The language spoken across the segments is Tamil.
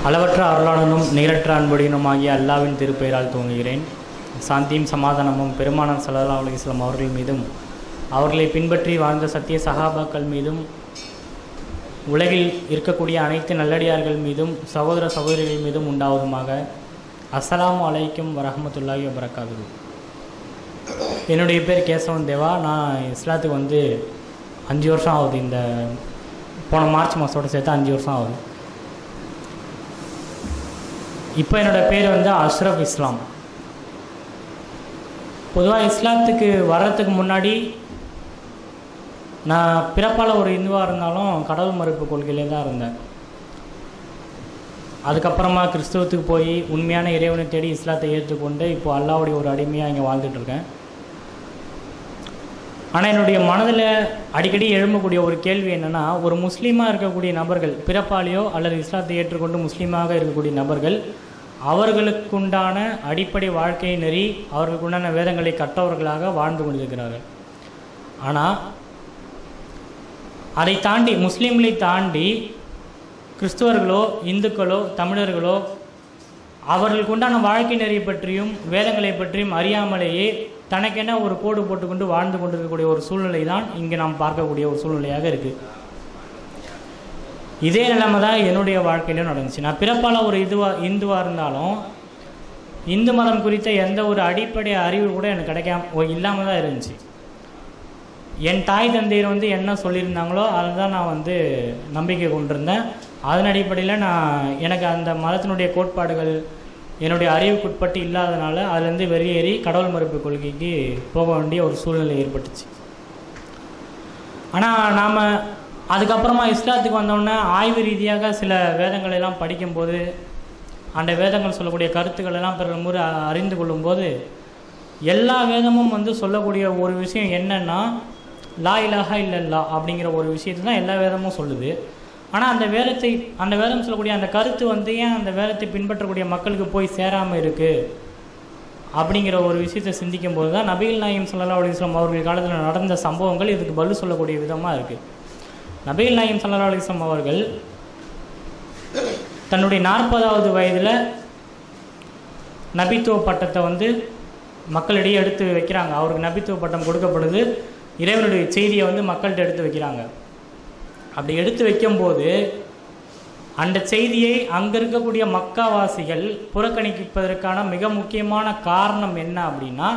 அளவற்ற அருளாளனும் நிகரற்ற அன்புடையனும் ஆகிய அல்லாவின் திருப்பெயரால் துவங்குகிறேன் சாந்தியும் சமாதானமும் பெருமானார் சல்லா அலிஸ்லாம் அவர்கள் மீதும் அவர்களை பின்பற்றி வாழ்ந்த சத்திய சகாபாக்கள் மீதும் உலகில் இருக்கக்கூடிய அனைத்து நல்லடியார்கள் மீதும் சகோதர சகோதரிகள் மீதும் உண்டாவதுமாக அஸ்ஸலாமு அலைக்கும் வரஹமத்துல்லாஹி வபரகாது என்னுடைய பேர் கேசவன் தேவா நான் இஸ்லாத்துக்கு வந்து அஞ்சு வருஷம் ஆகுது இந்த போன மார்ச் மாதத்தோட சேர்த்து அஞ்சு வருஷம் ஆகுது இப்போ என்னோட பேர் வந்து அஷ்ரஃப் இஸ்லாம் பொதுவாக இஸ்லாத்துக்கு வர்றதுக்கு முன்னாடி நான் பிறப்பால் ஒரு இந்துவாக இருந்தாலும் கடவுள் மறுப்பு கொள்கையிலே தான் இருந்தேன் அதுக்கப்புறமா கிறிஸ்துவத்துக்கு போய் உண்மையான இறைவனை தேடி இஸ்லாத்தை ஏற்றுக்கொண்டு இப்போ அல்லாவுடைய ஒரு அடிமையாக இங்கே வாழ்ந்துட்டு இருக்கேன் ஆனால் என்னுடைய மனதில் அடிக்கடி எழும்பக்கூடிய ஒரு கேள்வி என்னென்னா ஒரு முஸ்லீமாக இருக்கக்கூடிய நபர்கள் பிறப்பாலேயோ அல்லது இஸ்லாத்தை ஏற்றுக்கொண்டு முஸ்லீமாக இருக்கக்கூடிய நபர்கள் அவர்களுக்குண்டான அடிப்படை வாழ்க்கை நெறி அவர்களுக்குண்டான வேதங்களை கற்றவர்களாக வாழ்ந்து கொண்டிருக்கிறார்கள் ஆனால் அதை தாண்டி முஸ்லீம்களை தாண்டி கிறிஸ்துவர்களோ இந்துக்களோ தமிழர்களோ அவர்களுக்கு உண்டான வாழ்க்கை நெறி பற்றியும் வேதங்களை பற்றியும் அறியாமலேயே தனக்கென ஒரு கோடு போட்டுக்கொண்டு வாழ்ந்து கொண்டிருக்கக்கூடிய ஒரு சூழ்நிலை தான் இங்கே நாம் பார்க்கக்கூடிய ஒரு சூழ்நிலையாக இருக்குது இதே நிலைமை தான் என்னுடைய வாழ்க்கையிலும் நடந்துச்சு நான் பிறப்பால் ஒரு இதுவா இந்துவாக இருந்தாலும் இந்து மதம் குறித்த எந்த ஒரு அடிப்படை அறிவு கூட எனக்கு கிடைக்காம இல்லாமல் தான் இருந்துச்சு என் தாய் தந்தையர் வந்து என்ன சொல்லியிருந்தாங்களோ அதை தான் நான் வந்து நம்பிக்கை கொண்டிருந்தேன் அதன் அடிப்படையில் நான் எனக்கு அந்த மதத்தினுடைய கோட்பாடுகள் என்னுடைய அறிவுக்குட்பட்டு இல்லாதனால அதுலேருந்து வெளியேறி கடவுள் மறுப்பு கொள்கைக்கு போக வேண்டிய ஒரு சூழ்நிலை ஏற்பட்டுச்சு ஆனால் நாம் அதுக்கப்புறமா இஸ்லாத்துக்கு வந்தோடனே ஆய்வு ரீதியாக சில வேதங்கள் எல்லாம் படிக்கும்போது அந்த வேதங்கள் சொல்லக்கூடிய கருத்துக்கள் எல்லாம் பிற முறை அறிந்து கொள்ளும்போது எல்லா வேதமும் வந்து சொல்லக்கூடிய ஒரு விஷயம் என்னென்னா லா இலாஹா இல்லல்லா அப்படிங்கிற ஒரு விஷயத்தை தான் எல்லா வேதமும் சொல்லுது ஆனால் அந்த வேதத்தை அந்த வேதம் சொல்லக்கூடிய அந்த கருத்து வந்து ஏன் அந்த வேதத்தை பின்பற்றக்கூடிய மக்களுக்கு போய் சேராமல் இருக்குது அப்படிங்கிற ஒரு விஷயத்தை சிந்திக்கும் போது தான் நபீல் நாயம் சல்லா அலிஸ்லாம் அவர்கள் காலத்தில் நடந்த சம்பவங்கள் இதுக்கு பதில் சொல்லக்கூடிய விதமாக இருக்குது நபீல் நாயம் சல்லா அலிஸ்லாம் அவர்கள் தன்னுடைய நாற்பதாவது வயதில் நபித்துவ பட்டத்தை வந்து மக்களிடையே எடுத்து வைக்கிறாங்க அவருக்கு நபித்துவ பட்டம் கொடுக்கப்படுது இறைவனுடைய செய்தியை வந்து மக்கள்கிட்ட எடுத்து வைக்கிறாங்க அப்படி எடுத்து வைக்கும்போது அந்த செய்தியை அங்கே இருக்கக்கூடிய மக்காவாசிகள் புறக்கணிப்பதற்கான மிக முக்கியமான காரணம் என்ன அப்படின்னா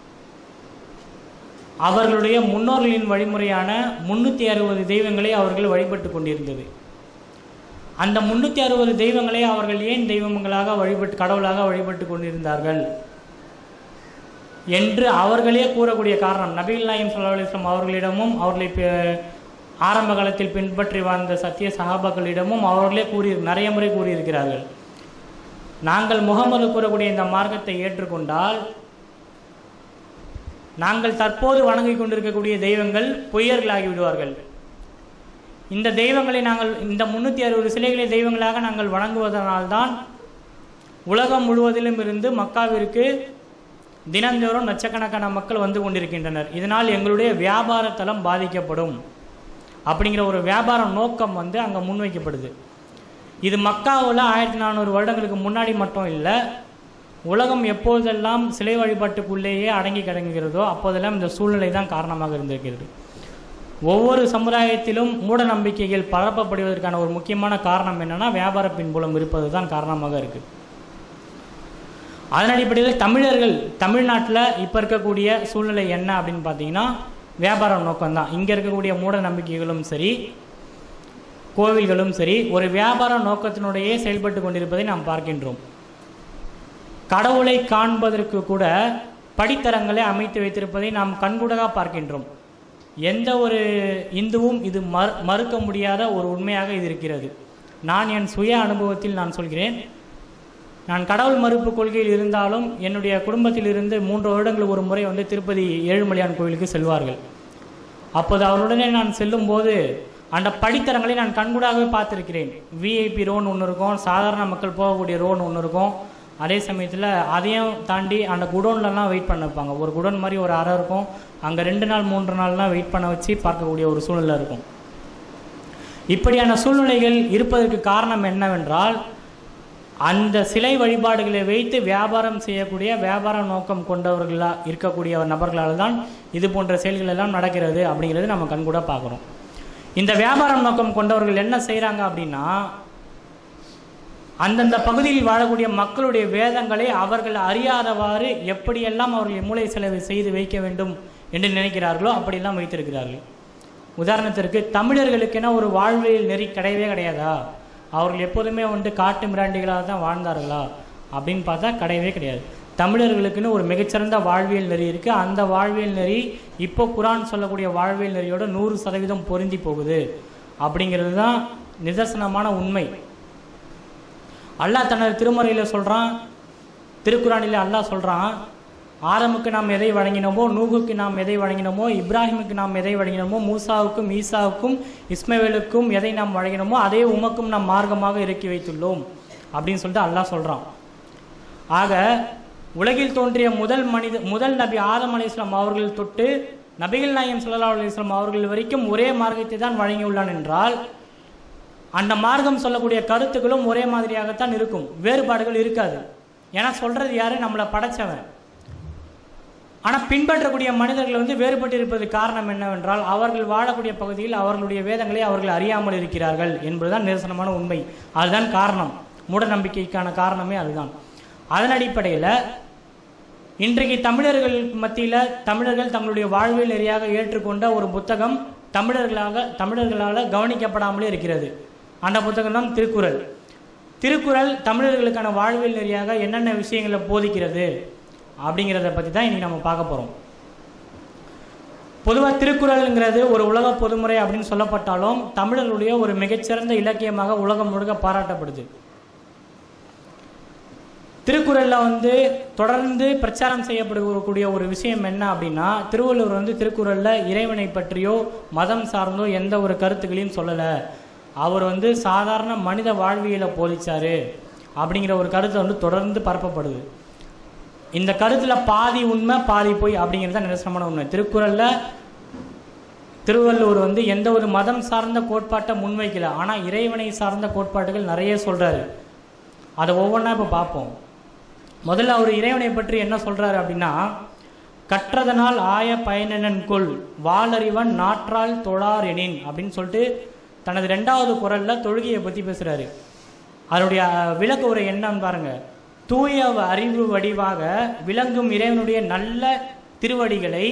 அவர்களுடைய முன்னோர்களின் வழிமுறையான முன்னூற்றி அறுபது தெய்வங்களை அவர்கள் வழிபட்டு கொண்டிருந்தது அந்த முன்னூற்றி அறுபது தெய்வங்களை அவர்கள் ஏன் தெய்வங்களாக வழிபட்டு கடவுளாக வழிபட்டு கொண்டிருந்தார்கள் என்று அவர்களே கூறக்கூடிய காரணம் நபீல் நாயம் சல்லா அலிஸ்லாம் அவர்களிடமும் அவர்களை ஆரம்ப காலத்தில் பின்பற்றி வாழ்ந்த சத்திய சகாபாக்களிடமும் அவர்களே கூறி நிறைய முறை கூறியிருக்கிறார்கள் நாங்கள் முகமது கூறக்கூடிய இந்த மார்க்கத்தை ஏற்றுக்கொண்டால் நாங்கள் தற்போது வணங்கிக் கொண்டிருக்கக்கூடிய தெய்வங்கள் பொய்யர்களாகி விடுவார்கள் இந்த தெய்வங்களை நாங்கள் இந்த முன்னூற்றி அறுபது சிலைகளை தெய்வங்களாக நாங்கள் வணங்குவதனால்தான் உலகம் முழுவதிலும் இருந்து மக்காவிற்கு தினந்தோறும் லட்சக்கணக்கான மக்கள் வந்து கொண்டிருக்கின்றனர் இதனால் எங்களுடைய வியாபார தளம் பாதிக்கப்படும் அப்படிங்கிற ஒரு வியாபார நோக்கம் வந்து அங்கே முன்வைக்கப்படுது இது மக்காவில் ஆயிரத்தி நானூறு வருடங்களுக்கு முன்னாடி மட்டும் இல்லை உலகம் எப்போதெல்லாம் சிலை வழிபாட்டுக்குள்ளேயே அடங்கி கிடங்குகிறதோ அப்போதெல்லாம் இந்த சூழ்நிலை தான் காரணமாக இருந்திருக்கிறது ஒவ்வொரு சமுதாயத்திலும் மூட நம்பிக்கைகள் பரப்பப்படுவதற்கான ஒரு முக்கியமான காரணம் என்னென்னா வியாபார பின்புலம் இருப்பது தான் காரணமாக இருக்குது அதன் அடிப்படையில் தமிழர்கள் தமிழ்நாட்டில் இப்போ இருக்கக்கூடிய சூழ்நிலை என்ன அப்படின்னு பார்த்தீங்கன்னா வியாபார நோக்கம்தான் இங்கே இருக்கக்கூடிய மூட நம்பிக்கைகளும் சரி கோவில்களும் சரி ஒரு வியாபார நோக்கத்தினுடையே செயல்பட்டு கொண்டிருப்பதை நாம் பார்க்கின்றோம் கடவுளை காண்பதற்கு கூட படித்தரங்களை அமைத்து வைத்திருப்பதை நாம் கண்கூடாக பார்க்கின்றோம் எந்த ஒரு இந்துவும் இது மறு மறுக்க முடியாத ஒரு உண்மையாக இது இருக்கிறது நான் என் சுய அனுபவத்தில் நான் சொல்கிறேன் நான் கடவுள் மறுப்பு கொள்கையில் இருந்தாலும் என்னுடைய குடும்பத்தில் இருந்து மூன்று வருடங்கள் ஒரு முறை வந்து திருப்பதி ஏழுமலையான் கோவிலுக்கு செல்வார்கள் அப்போது அவருடனே நான் செல்லும்போது அந்த படித்தரங்களை நான் கண்கூடாகவே பார்த்துருக்கிறேன் விஐபி ரோன் ஒன்று இருக்கும் சாதாரண மக்கள் போகக்கூடிய ரோன் ஒன்று இருக்கும் அதே சமயத்தில் அதையும் தாண்டி அந்த குடோன்லலாம் வெயிட் பண்ண வைப்பாங்க ஒரு குடோன் மாதிரி ஒரு அறை இருக்கும் அங்கே ரெண்டு நாள் மூன்று நாள்லாம் வெயிட் பண்ண வச்சு பார்க்கக்கூடிய ஒரு சூழ்நிலை இருக்கும் இப்படியான சூழ்நிலைகள் இருப்பதற்கு காரணம் என்னவென்றால் அந்த சிலை வழிபாடுகளை வைத்து வியாபாரம் செய்யக்கூடிய வியாபார நோக்கம் கொண்டவர்களா இருக்கக்கூடிய நபர்களால் தான் இது போன்ற செயல்கள் எல்லாம் நடக்கிறது அப்படிங்கிறது நம்ம கண்கூட பார்க்குறோம் இந்த வியாபாரம் நோக்கம் கொண்டவர்கள் என்ன செய்கிறாங்க அப்படின்னா அந்தந்த பகுதியில் வாழக்கூடிய மக்களுடைய வேதங்களை அவர்கள் அறியாதவாறு எப்படியெல்லாம் அவர்கள் மூளை செலவு செய்து வைக்க வேண்டும் என்று நினைக்கிறார்களோ அப்படியெல்லாம் வைத்திருக்கிறார்கள் உதாரணத்திற்கு தமிழர்களுக்கென ஒரு வாழ்வியல் நெறி கிடையவே கிடையாதா அவர்கள் எப்போதுமே வந்து காட்டு மிராண்டிகளாக தான் வாழ்ந்தார்களா அப்படின்னு பார்த்தா கிடையவே கிடையாது தமிழர்களுக்குன்னு ஒரு மிகச்சிறந்த வாழ்வியல் நெறி இருக்குது அந்த வாழ்வியல் நெறி இப்போ குரான் சொல்லக்கூடிய வாழ்வியல் நெறியோட நூறு சதவீதம் பொருந்தி போகுது அப்படிங்கிறது தான் நிதர்சனமான உண்மை அல்லாஹ் தனது திருமறையில் சொல்கிறான் திருக்குறானில் அல்லாஹ் சொல்கிறான் ஆரமுக்கு நாம் எதை வழங்கினோமோ நூகுக்கு நாம் எதை வழங்கினோமோ இப்ராஹிமுக்கு நாம் எதை வழங்கினோமோ மூசாவுக்கும் ஈசாவுக்கும் இஸ்மவேலுக்கும் எதை நாம் வழங்கினோமோ அதே உமக்கும் நாம் மார்க்கமாக இறக்கி வைத்துள்ளோம் அப்படின்னு சொல்லிட்டு அல்லாஹ் சொல்கிறான் ஆக உலகில் தோன்றிய முதல் மனித முதல் நபி ஆதம் அலையாம் அவர்கள் தொட்டு நபிகள் நாயம் ஸல்லல்லாஹு அலைஹி வஸல்லம் அவர்கள் வரைக்கும் ஒரே மார்க்கத்தை தான் வழங்கியுள்ளான் என்றால் அந்த மார்க்கம் சொல்லக்கூடிய கருத்துக்களும் ஒரே மாதிரியாகத்தான் இருக்கும் வேறுபாடுகள் இருக்காது ஏன்னா சொல்றது யாரு நம்மளை படைச்சவன் ஆனால் பின்பற்றக்கூடிய மனிதர்கள் வந்து வேறுபட்டு இருப்பது காரணம் என்னவென்றால் அவர்கள் வாழக்கூடிய பகுதியில் அவர்களுடைய வேதங்களை அவர்கள் அறியாமல் இருக்கிறார்கள் என்பதுதான் நிரசனமான உண்மை அதுதான் காரணம் மூட நம்பிக்கைக்கான காரணமே அதுதான் அதன் அடிப்படையில் இன்றைக்கு தமிழர்கள் மத்தியில் தமிழர்கள் தங்களுடைய வாழ்வியல் நெறியாக ஏற்றுக்கொண்ட ஒரு புத்தகம் தமிழர்களாக தமிழர்களால் கவனிக்கப்படாமலே இருக்கிறது அந்த புத்தகம் தான் திருக்குறள் திருக்குறள் தமிழர்களுக்கான வாழ்வியல் நெறியாக என்னென்ன விஷயங்களை போதிக்கிறது அப்படிங்கிறத பற்றி தான் இன்றைக்கி நம்ம பார்க்க போகிறோம் பொதுவாக திருக்குறள்ங்கிறது ஒரு உலக பொதுமுறை அப்படின்னு சொல்லப்பட்டாலும் தமிழர்களுடைய ஒரு மிகச்சிறந்த இலக்கியமாக உலகம் முழுக்க பாராட்டப்படுது திருக்குறளில் வந்து தொடர்ந்து பிரச்சாரம் செய்யப்படக்கூடிய ஒரு விஷயம் என்ன அப்படின்னா திருவள்ளுவர் வந்து திருக்குறளில் இறைவனை பற்றியோ மதம் சார்ந்தோ எந்த ஒரு கருத்துக்களையும் சொல்லலை அவர் வந்து சாதாரண மனித வாழ்வியலை போதிச்சாரு அப்படிங்கிற ஒரு கருத்தை வந்து தொடர்ந்து பரப்பப்படுது இந்த கருத்தில் பாதி உண்மை பாதி பொய் அப்படிங்கிறது தான் நிரசனமான உண்மை திருக்குறளில் திருவள்ளுவர் வந்து எந்த ஒரு மதம் சார்ந்த கோட்பாட்டை முன்வைக்கல ஆனால் இறைவனை சார்ந்த கோட்பாடுகள் நிறைய சொல்கிறாரு அதை ஒவ்வொன்றா இப்போ பார்ப்போம் முதல்ல அவர் இறைவனை பற்றி என்ன சொல்கிறாரு அப்படின்னா கற்றதனால் ஆய பயனன் கொள் வாளறிவன் நாற்றால் தொழார் எனின் அப்படின்னு சொல்லிட்டு தனது ரெண்டாவது குரலில் தொழுகையை பற்றி பேசுகிறாரு அதனுடைய விளக்க உரை என்னன்னு பாருங்க தூய அறிவு வடிவாக விளங்கும் இறைவனுடைய நல்ல திருவடிகளை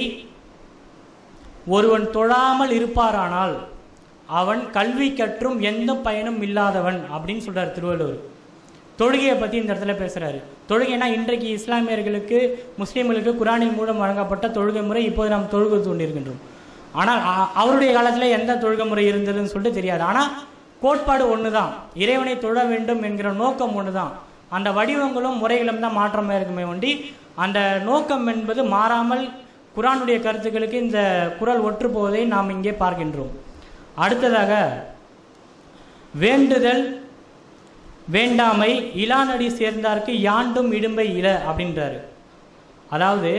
ஒருவன் தொழாமல் இருப்பாரானால் அவன் கல்வி கற்றும் எந்த பயனும் இல்லாதவன் அப்படின்னு சொல்றார் திருவள்ளுவர் தொழுகையை பற்றி இந்த இடத்துல பேசுகிறாரு தொழுகைனா இன்றைக்கு இஸ்லாமியர்களுக்கு முஸ்லீம்களுக்கு குரானின் மூலம் வழங்கப்பட்ட தொழுகை முறை இப்போது நாம் தொழுகை கொண்டிருக்கின்றோம் ஆனால் அவருடைய காலத்தில் எந்த தொழுகை முறை இருந்ததுன்னு சொல்லிட்டு தெரியாது ஆனால் கோட்பாடு ஒன்று தான் இறைவனை தொழ வேண்டும் என்கிற நோக்கம் ஒன்று தான் அந்த வடிவங்களும் முறைகளும் தான் மாற்றமாக இருக்குமே ஒண்டி அந்த நோக்கம் என்பது மாறாமல் குரானுடைய கருத்துக்களுக்கு இந்த குரல் ஒற்று போவதை நாம் இங்கே பார்க்கின்றோம் அடுத்ததாக வேண்டுதல் வேண்டாமை இலானடி சேர்ந்தார்க்கு யாண்டும் இடும்பை இல அப்படின்றாரு அதாவது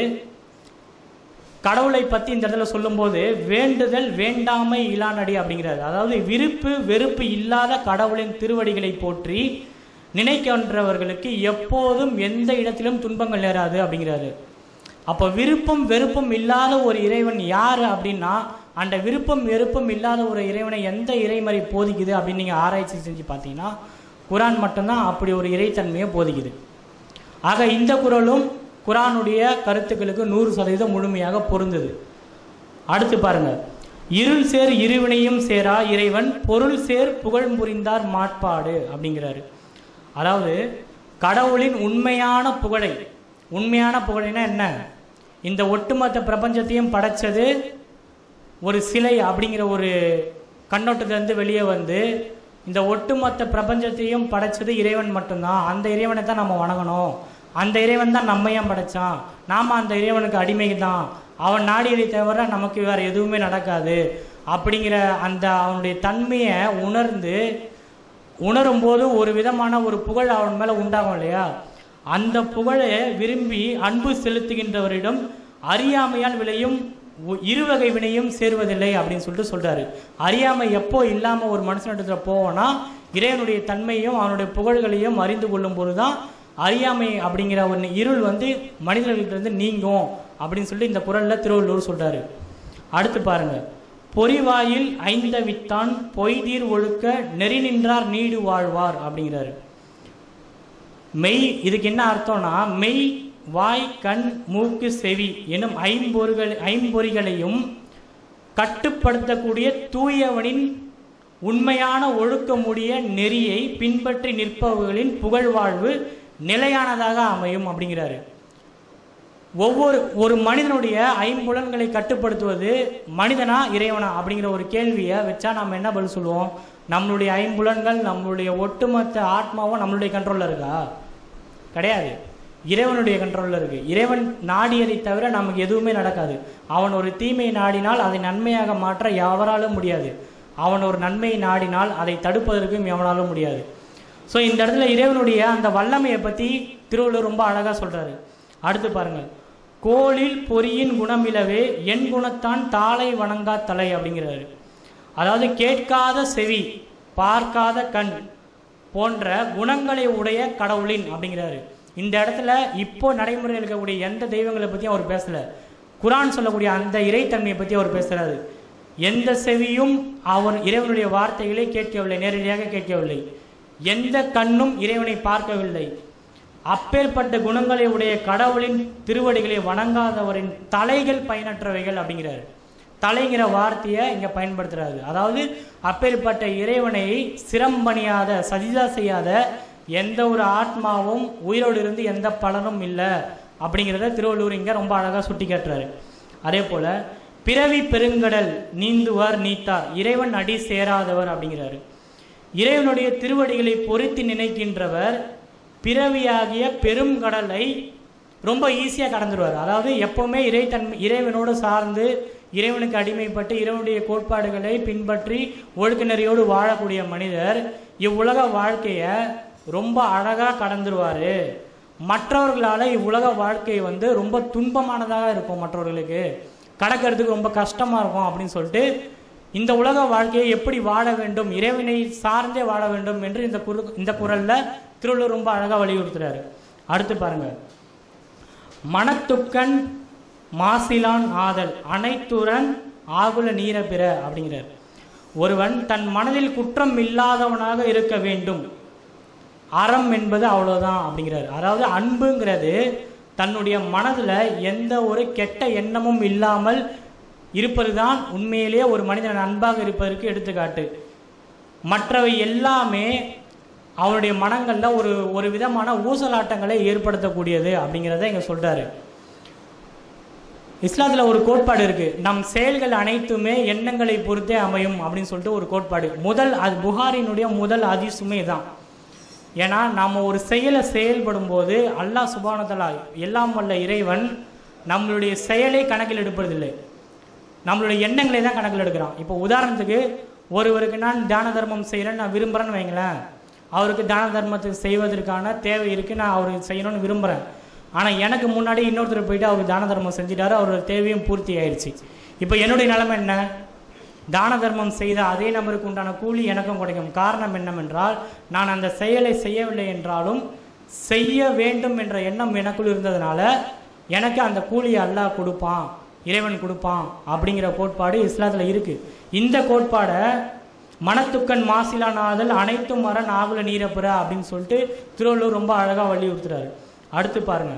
கடவுளை பற்றி இந்த இடத்துல சொல்லும்போது வேண்டுதல் வேண்டாமை இலானடி அப்படிங்கிறாரு அதாவது விருப்பு வெறுப்பு இல்லாத கடவுளின் திருவடிகளை போற்றி நினைக்கின்றவர்களுக்கு எப்போதும் எந்த இடத்திலும் துன்பங்கள் நேராது அப்படிங்கிறாரு அப்போ விருப்பம் வெறுப்பும் இல்லாத ஒரு இறைவன் யார் அப்படின்னா அந்த விருப்பம் வெறுப்பும் இல்லாத ஒரு இறைவனை எந்த இறைமறை போதிக்குது அப்படின்னு நீங்கள் ஆராய்ச்சி செஞ்சு பார்த்தீங்கன்னா குரான் மட்டும்தான் அப்படி ஒரு இறைத்தன்மையை போதிக்குது ஆக இந்த குரலும் குரானுடைய கருத்துக்களுக்கு நூறு சதவீதம் முழுமையாக பொருந்தது அடுத்து பாருங்க இருள் சேர் இருவினையும் சேரா இறைவன் பொருள் சேர் புகழ் புரிந்தார் மாட்பாடு அப்படிங்கிறாரு அதாவது கடவுளின் உண்மையான புகழை உண்மையான புகழைனா என்ன இந்த ஒட்டுமொத்த பிரபஞ்சத்தையும் படைச்சது ஒரு சிலை அப்படிங்கிற ஒரு கண்ணோட்டத்திலேருந்து வெளியே வந்து இந்த ஒட்டுமொத்த பிரபஞ்சத்தையும் படைச்சது இறைவன் மட்டும்தான் அந்த இறைவனை தான் நம்ம வணங்கணும் அந்த இறைவன் தான் நம்மையும் படைச்சான் நாம் அந்த இறைவனுக்கு அடிமை தான் அவன் நாடியதை தவிர நமக்கு வேறு எதுவுமே நடக்காது அப்படிங்கிற அந்த அவனுடைய தன்மையை உணர்ந்து உணரும் போது ஒரு விதமான ஒரு புகழ் அவன் மேலே உண்டாகும் இல்லையா அந்த புகழை விரும்பி அன்பு செலுத்துகின்றவரிடம் அறியாமையால் விளையும் உ- இருவகை வினையும் சேர்வதில்லை அப்படின்னு சொல்லிட்டு சொல்றாரு அறியாமை எப்போ இல்லாமல் ஒரு மனுஷனிடத்துல போவோன்னா இறைவனுடைய தன்மையும் அவனுடைய புகழ்களையும் அறிந்து கொள்ளும் பொழுது தான் அறியாமை அப்படிங்கிற ஒரு இருள் வந்து மனிதர்களிலிருந்து நீங்கும் அப்படின்னு சொல்லிட்டு இந்த குரலில் திருவள்ளுவர் சொல்கிறாரு அடுத்து பாருங்க பொறிவாயில் ஐந்தவித்தான் பொய்தீர் ஒழுக்க நெறி நின்றார் நீடு வாழ்வார் அப்படிங்கிறாரு மெய் இதுக்கு என்ன அர்த்தம்னா மெய் வாய் கண் மூக்கு செவி எனும் ஐம்பொறிகள் ஐம்பொறிகளையும் கட்டுப்படுத்தக்கூடிய தூயவனின் உண்மையான ஒழுக்கமுடைய நெறியை பின்பற்றி நிற்பவர்களின் புகழ்வாழ்வு நிலையானதாக அமையும் அப்படிங்கிறாரு ஒவ்வொரு ஒரு மனிதனுடைய ஐம்புலன்களை கட்டுப்படுத்துவது மனிதனா இறைவனா அப்படிங்கிற ஒரு கேள்வியை வச்சா நம்ம என்ன பதில் சொல்லுவோம் நம்மளுடைய ஐம்புலன்கள் நம்மளுடைய ஒட்டுமொத்த ஆத்மாவும் நம்மளுடைய கண்ட்ரோலில் இருக்கா கிடையாது இறைவனுடைய கண்ட்ரோலில் இருக்கு இறைவன் நாடியதை தவிர நமக்கு எதுவுமே நடக்காது அவன் ஒரு தீமை நாடினால் அதை நன்மையாக மாற்ற எவராலும் முடியாது அவன் ஒரு நன்மையை நாடினால் அதை தடுப்பதற்கும் எவனாலும் முடியாது ஸோ இந்த இடத்துல இறைவனுடைய அந்த வல்லமையை பற்றி திருவள்ளுவர் ரொம்ப அழகாக சொல்கிறாரு அடுத்து பாருங்கள் கோளில் பொறியின் குணமிலவே என் குணத்தான் தாளை வணங்கா தலை அப்படிங்கிறாரு அதாவது கேட்காத செவி பார்க்காத கண் போன்ற குணங்களை உடைய கடவுளின் அப்படிங்கிறாரு இந்த இடத்துல இப்போ நடைமுறையில் இருக்கக்கூடிய எந்த தெய்வங்களை பற்றியும் அவர் பேசல குரான் சொல்லக்கூடிய அந்த இறைத்தன்மையை பற்றி அவர் பேசுறாரு எந்த செவியும் அவர் இறைவனுடைய வார்த்தைகளை கேட்கவில்லை நேரடியாக கேட்கவில்லை எந்த கண்ணும் இறைவனை பார்க்கவில்லை அப்பேற்பட்ட குணங்களை உடைய கடவுளின் திருவடிகளை வணங்காதவரின் தலைகள் பயனற்றவைகள் அப்படிங்கிறாரு தலைங்கிற வார்த்தையை இங்கே பயன்படுத்துறாரு அதாவது அப்பேற்பட்ட இறைவனை சிரம்பணியாத சஜிதா செய்யாத எந்த ஒரு ஆத்மாவும் உயிரோடு இருந்து எந்த பலனும் இல்லை அப்படிங்கிறத திருவள்ளுவர் இங்கே ரொம்ப அழகாக சுட்டி காட்டுறாரு அதே போல் பிறவி பெருங்கடல் நீந்துவார் நீத்தார் இறைவன் அடி சேராதவர் அப்படிங்கிறாரு இறைவனுடைய திருவடிகளை பொருத்தி நினைக்கின்றவர் பிறவியாகிய பெரும் கடலை ரொம்ப ஈஸியாக கடந்துருவார் அதாவது எப்போவுமே இறைத்தன்மை இறைவனோடு சார்ந்து இறைவனுக்கு அடிமைப்பட்டு இறைவனுடைய கோட்பாடுகளை பின்பற்றி ஒழுக்க நெறியோடு வாழக்கூடிய மனிதர் இவ்வுலக வாழ்க்கையை ரொம்ப அழகாக கடந்துருவார் மற்றவர்களால் இவ்வுலக வாழ்க்கை வந்து ரொம்ப துன்பமானதாக இருக்கும் மற்றவர்களுக்கு கடக்கிறதுக்கு ரொம்ப கஷ்டமாக இருக்கும் அப்படின்னு சொல்லிட்டு இந்த உலக வாழ்க்கையை எப்படி வாழ வேண்டும் இறைவனை சார்ந்தே வாழ வேண்டும் என்று இந்த குரு இந்த குரலில் திருவள்ளுவர் ரொம்ப அழகாக வலியுறுத்துறாரு அடுத்து பாருங்க மனத்துக்கண் மாசிலான் ஆதல் அனைத்துரன் ஆகுல நீர பிற அப்படிங்கிறார் ஒருவன் தன் மனதில் குற்றம் இல்லாதவனாக இருக்க வேண்டும் அறம் என்பது அவ்வளோதான் அப்படிங்கிறார் அதாவது அன்புங்கிறது தன்னுடைய மனதில் எந்த ஒரு கெட்ட எண்ணமும் இல்லாமல் இருப்பது தான் உண்மையிலேயே ஒரு மனிதன் அன்பாக இருப்பதற்கு எடுத்துக்காட்டு மற்றவை எல்லாமே அவனுடைய மனங்களில் ஒரு ஒரு விதமான ஊசலாட்டங்களை ஏற்படுத்தக்கூடியது அப்படிங்கிறத இங்கே சொல்கிறாரு இஸ்லாத்தில் ஒரு கோட்பாடு இருக்குது நம் செயல்கள் அனைத்துமே எண்ணங்களை பொறுத்தே அமையும் அப்படின்னு சொல்லிட்டு ஒரு கோட்பாடு முதல் அது புகாரினுடைய முதல் அதிசுமே தான் ஏன்னா நாம் ஒரு செயலை செயல்படும் போது அல்லாஹ் சுபானதலா எல்லாம் வல்ல இறைவன் நம்மளுடைய செயலை கணக்கில் எடுப்பதில்லை நம்மளுடைய எண்ணங்களை தான் கணக்கில் எடுக்கிறான் இப்போ உதாரணத்துக்கு ஒருவருக்கு நான் தான தர்மம் செய்கிறேன்னு நான் விரும்புகிறேன்னு வைங்களேன் அவருக்கு தான தர்மத்துக்கு செய்வதற்கான தேவை இருக்குது நான் அவருக்கு செய்யணும்னு விரும்புகிறேன் ஆனால் எனக்கு முன்னாடி இன்னொருத்தர் போயிட்டு அவருக்கு தான தர்மம் செஞ்சிட்டாரு அவரோட தேவையும் பூர்த்தி ஆயிடுச்சு இப்போ என்னுடைய நிலைமை என்ன தான தர்மம் செய்த அதே நபருக்கு உண்டான கூலி எனக்கும் கிடைக்கும் காரணம் என்னவென்றால் நான் அந்த செயலை செய்யவில்லை என்றாலும் செய்ய வேண்டும் என்ற எண்ணம் எனக்குள் இருந்ததுனால எனக்கு அந்த கூலியை அல்லாஹ் கொடுப்பான் இறைவன் கொடுப்பான் அப்படிங்கிற கோட்பாடு இஸ்லாத்தில் இருக்கு இந்த கோட்பாடை மனத்துக்கண் மாசிலானாதல் அனைத்தும் மர நாகுல நீரப்புற அப்படின்னு சொல்லிட்டு திருவள்ளூர் ரொம்ப அழகாக வலியுறுத்துறாரு அடுத்து பாருங்க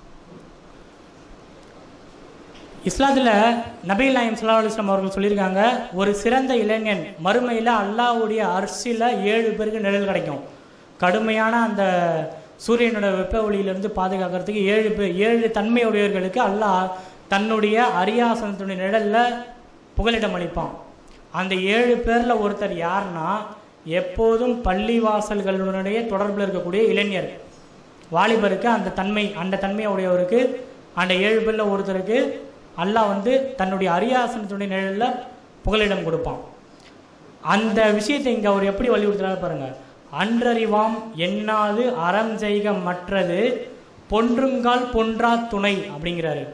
இஸ்லாத்தில் நபீல் நாயம் சல்லா அலுவலாம் அவர்கள் சொல்லியிருக்காங்க ஒரு சிறந்த இளைஞன் மறுமையில் அல்லாஹ்வுடைய அரிசியில் ஏழு பேருக்கு நிழல் கிடைக்கும் கடுமையான அந்த சூரியனோட வெப்ப ஒளியிலிருந்து பாதுகாக்கிறதுக்கு ஏழு பேர் ஏழு தன்மையுடையவர்களுக்கு அல்லாஹ் தன்னுடைய அரியாசனத்துடைய நிழலில் புகலிடம் அளிப்பான் அந்த ஏழு பேரில் ஒருத்தர் யாருன்னா எப்போதும் பள்ளிவாசல்களுடைய தொடர்பில் இருக்கக்கூடிய இளைஞர் வாலிபருக்கு அந்த தன்மை அந்த தன்மை உடையவருக்கு அந்த ஏழு பேரில் ஒருத்தருக்கு அல்லாஹ் வந்து தன்னுடைய அரியாசனத்துடைய நிழலில் புகலிடம் கொடுப்பான் அந்த விஷயத்தை இங்கே அவர் எப்படி வலியுறுத்துறாரு பாருங்க அன்றறிவாம் எண்ணாது அறம் செய்க மற்றது பொன்றுங்கால் பொன்றா துணை அப்படிங்கிறாரு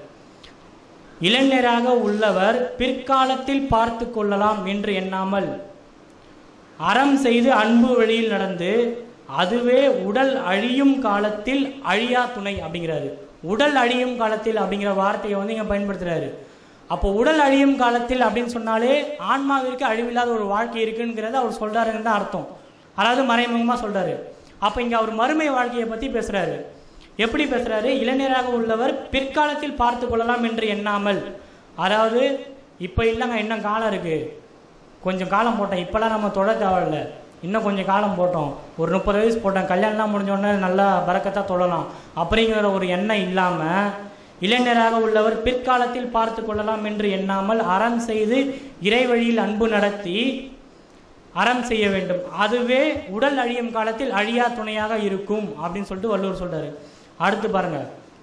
இளைஞராக உள்ளவர் பிற்காலத்தில் பார்த்து கொள்ளலாம் என்று எண்ணாமல் அறம் செய்து அன்பு வழியில் நடந்து அதுவே உடல் அழியும் காலத்தில் அழியா துணை அப்படிங்கிறாரு உடல் அழியும் காலத்தில் அப்படிங்கிற வார்த்தையை வந்து இங்கே பயன்படுத்துறாரு அப்போ உடல் அழியும் காலத்தில் அப்படின்னு சொன்னாலே ஆன்மாவிற்கு அழிவில்லாத ஒரு வாழ்க்கை இருக்குங்கிறத அவர் சொல்றாருன்னு தான் அர்த்தம் அதாவது மறைமுகமாக சொல்றாரு அப்போ இங்கே அவர் மறுமை வாழ்க்கையை பற்றி பேசுறாரு எப்படி பேசுறாரு இளைஞராக உள்ளவர் பிற்காலத்தில் பார்த்து கொள்ளலாம் என்று எண்ணாமல் அதாவது இப்போ இல்லைங்க இன்னும் காலம் இருக்கு கொஞ்சம் காலம் போட்டோம் இப்போலாம் நம்ம தொட தேவையில்ல இன்னும் கொஞ்சம் காலம் போட்டோம் ஒரு முப்பது வயசு போட்டோம் கல்யாணம்லாம் முடிஞ்ச உடனே நல்லா பறக்கத்தா தொழலாம் அப்படிங்கிற ஒரு எண்ணம் இல்லாமல் இளைஞராக உள்ளவர் பிற்காலத்தில் பார்த்து கொள்ளலாம் என்று எண்ணாமல் அறம் செய்து இறை வழியில் அன்பு நடத்தி அறம் செய்ய வேண்டும் அதுவே உடல் அழியும் காலத்தில் அழியா துணையாக இருக்கும் அப்படின்னு சொல்லிட்டு வள்ளுவர் சொல்றாரு அடுத்து பாருங்க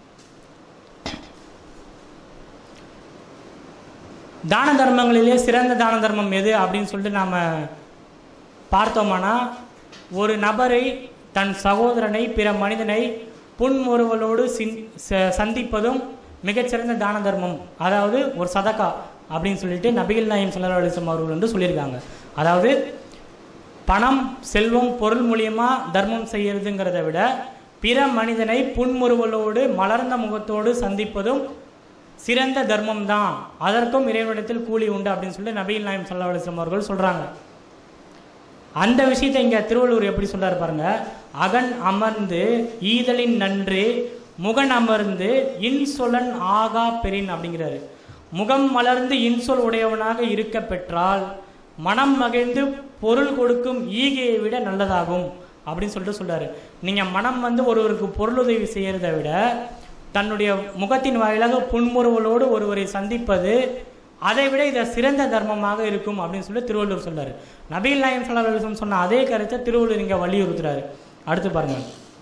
தான தர்மங்களிலே சிறந்த தான தர்மம் எது அப்படின்னு சொல்லிட்டு நாம் பார்த்தோமானா ஒரு நபரை தன் சகோதரனை பிற மனிதனை புன்முறுவலோடு சின் ச- சந்திப்பதும் மிகச்சிறந்த தான தர்மம் அதாவது ஒரு சதக்கா அப்படின்னு சொல்லிட்டு நபிகள் நாயம் சல்லா அலிஸ்லாம் அவர்கள் வந்து சொல்லியிருக்காங்க அதாவது பணம் செல்வம் பொருள் மூலியமா தர்மம் செய்யறதுங்கிறத விட பிற மனிதனை புன்முறுவலோடு மலர்ந்த முகத்தோடு சந்திப்பதும் சிறந்த தர்மம் தான் அதற்கும் இறைவனிடத்தில் கூலி உண்டு அப்படின்னு சொல்லிட்டு நபிகள் நாயம் சல்லா அலிஸ்லாம் அவர்கள் சொல்றாங்க அந்த விஷயத்தை இங்க திருவள்ளுவர் எப்படி சொல்றாரு பாருங்க அகன் அமர்ந்து ஈதலின் நன்று முகன் அமர்ந்து இன்சொலன் ஆகா பெறின் அப்படிங்கிறாரு முகம் மலர்ந்து இன்சொல் உடையவனாக இருக்க பெற்றால் மனம் மகிழ்ந்து பொருள் கொடுக்கும் ஈகையை விட நல்லதாகும் அப்படின்னு சொல்லிட்டு சொல்றாரு நீங்க மனம் வந்து ஒருவருக்கு பொருளுதவி செய்யறதை விட தன்னுடைய முகத்தின் வாயிலாக புன்முறுவலோடு ஒருவரை சந்திப்பது அதை விட இதை சிறந்த தர்மமாக இருக்கும் அப்படின்னு சொல்லி திருவள்ளுவர் சொல்றாரு நபிகள் நாயம் ஸல்லல்லாஹு அலைஹி வஸல்லம் சொன்ன அதே கருத்தை திருவள்ளுவர் இங்க வலியுறுத்துறாரு அடுத்து பாருங்க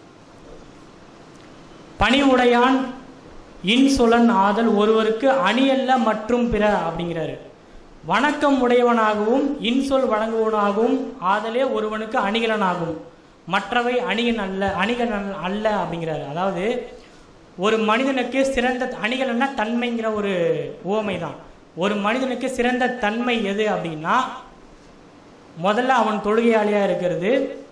பணிவுடையான் இன்சொலன் ஆதல் ஒருவருக்கு அணியல்ல மற்றும் பிற அப்படிங்கிறாரு வணக்கம் உடையவனாகவும் இன்சொல் வழங்குவனாகவும் ஆதலே ஒருவனுக்கு அணிகலனாகும் மற்றவை அணிகன் அல்ல அணிகன் அல்ல- அல்ல அப்படிங்கிறாரு அதாவது ஒரு மனிதனுக்கு சிறந்த அணிகலன்னா தன்மைங்கிற ஒரு உவமை தான் ஒரு மனிதனுக்கு சிறந்த தன்மை எது அப்படின்னா முதல்ல அவன் தொழுகையாளியா இருக்கிறது